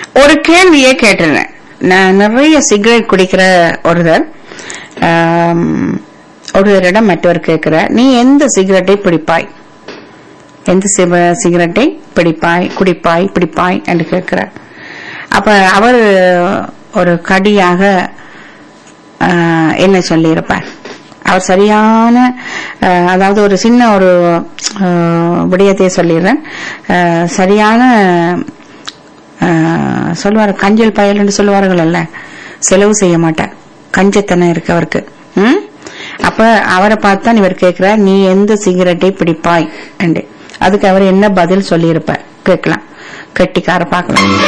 ஒரு கேள்வியே கேட்டிருந்தேன் நான் நிறைய சிகரெட் குடிக்கிற ஒருத்தர் ஆம், ஒருவரிடம் மற்றவர் கேட்கிற நீ எந்த சிகரெட்டை பிடிப்பாய் எந்த சிவ- சிகரெட்டை பிடிப்பாய் குடிப்பாய் பிடிப்பாய் என்று கேட்கிறார் அப்ப அவர் ஒரு கடியாக ஆஹ், என்ன சொல்லியிருப்பார் அவர் சரியான ஆஹ், அதாவது ஒரு சின்ன ஒரு ஆஹ், விடயத்தை சொல்லிடுறேன் ஆஹ், சரியான ஆஹ், சொல்லுவார் கஞ்சல் பயல் என்று சொல்லுவார்கள் அல்ல செலவு செய்ய மாட்டார் கஞ்சத்தனம் இருக்கு அவருக்கு ம்? அப்ப அவரை பார்த்தான் இவர் கேட்கிறார் நீ எந்த சிகரெட்டை பிடிப்பாய் என்று அதுக்கு அவர் என்ன பதில் சொல்லியிருப்பார் கேட்கலாம் கெட்டிக்கார பார்க்கலாம்